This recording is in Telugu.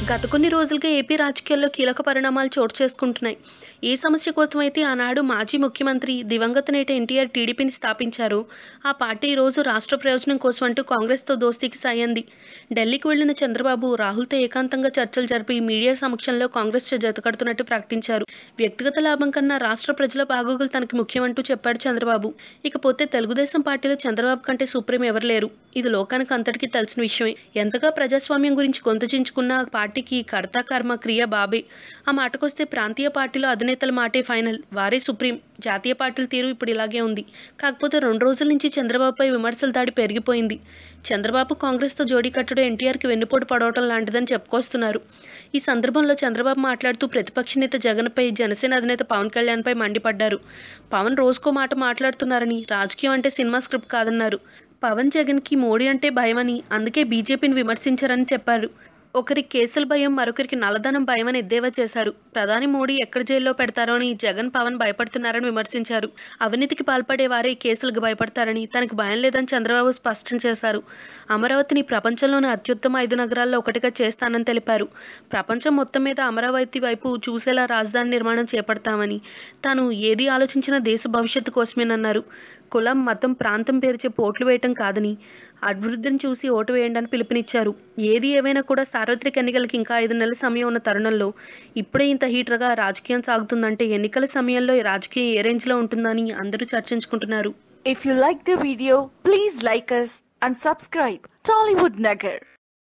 గత కొన్ని రోజులుగా ఏపీ రాజకీయాల్లో కీలక పరిణామాలు చోటు చేసుకుంటున్నాయి ఏ సమస్య కోసమైతే ఆనాడు మాజీ ముఖ్యమంత్రి దివంగత నేత ఎన్టీఆర్ టీడీపీని స్థాపించారు ఆ పార్టీ ఈ రోజు రాష్ట్ర ప్రయోజనం కోసం అంటూ కాంగ్రెస్తో దోస్తీకి సాయంది ఢిల్లీకి వెళ్లిన చంద్రబాబు రాహుల్తో ఏకాంతంగా చర్చలు జరిపి మీడియా సమక్షంలో కాంగ్రెస్ జతకడుతున్నట్టు ప్రకటించారు వ్యక్తిగత లాభం కన్నా రాష్ట్ర ప్రజల బాగోగులు తనకి ముఖ్యమంటూ చెప్పాడు చంద్రబాబు ఇకపోతే తెలుగుదేశం పార్టీలో చంద్రబాబు కంటే సుప్రీం ఎవరు లేరు ఇది లోకానికి అంతటికీ తెలిసిన విషయమే ఎంతగా ప్రజాస్వామ్యం గురించి గొంతు ఆ పార్టీకి కర్త కర్మ క్రియ బాబే ఆ మాటకొస్తే ప్రాంతీయ పార్టీలో అధినేతల మాటే ఫైనల్ వారే సుప్రీం జాతీయ పార్టీల తీరు ఇప్పుడు ఇలాగే ఉంది కాకపోతే రెండు రోజుల నుంచి చంద్రబాబుపై విమర్శల దాడి పెరిగిపోయింది చంద్రబాబు కాంగ్రెస్తో జోడీ కట్టడం ఎన్టీఆర్కి వెన్నుపోటు పడవటం లాంటిదని చెప్పుకొస్తున్నారు ఈ సందర్భంలో చంద్రబాబు మాట్లాడుతూ ప్రతిపక్ష నేత జగన్పై జనసేన అధినేత పవన్ కళ్యాణ్పై మండిపడ్డారు పవన్ రోజుకో మాట మాట్లాడుతున్నారని రాజకీయం అంటే సినిమా స్క్రిప్ట్ కాదన్నారు పవన్ జగన్కి మోడీ అంటే భయమని అందుకే బీజేపీని విమర్శించారని చెప్పారు ఒకరికి కేసుల భయం మరొకరికి నల్లధనం భయమని ఎద్దేవా చేశారు ప్రధాని మోడీ ఎక్కడ జైల్లో పెడతారో అని జగన్ పవన్ భయపడుతున్నారని విమర్శించారు అవినీతికి పాల్పడే వారే ఈ కేసులకు భయపడతారని తనకు భయం లేదని చంద్రబాబు స్పష్టం చేశారు అమరావతిని ప్రపంచంలోని అత్యుత్తమ ఐదు నగరాల్లో ఒకటిగా చేస్తానని తెలిపారు ప్రపంచం మొత్తం మీద అమరావతి వైపు చూసేలా రాజధాని నిర్మాణం చేపడతామని తాను ఏది ఆలోచించినా దేశ భవిష్యత్తు కోసమేనన్నారు కులం మతం ప్రాంతం పేరు చెప్పి ఓట్లు వేయటం కాదని అభివృద్ధిని చూసి ఓటు వేయండి అని పిలుపునిచ్చారు ఏది ఏవైనా కూడా సార్వత్రిక ఎన్నికలకి ఇంకా ఐదు నెలల సమయం ఉన్న తరుణంలో ఇప్పుడే ఇంత హీటర్గా రాజకీయం సాగుతుందంటే ఎన్నికల సమయంలో ఈ రాజకీయం ఏ రేంజ్లో ఉంటుందని అందరూ చర్చించుకుంటున్నారు If you like the video, please like us and subscribe. Tollywood Nagar.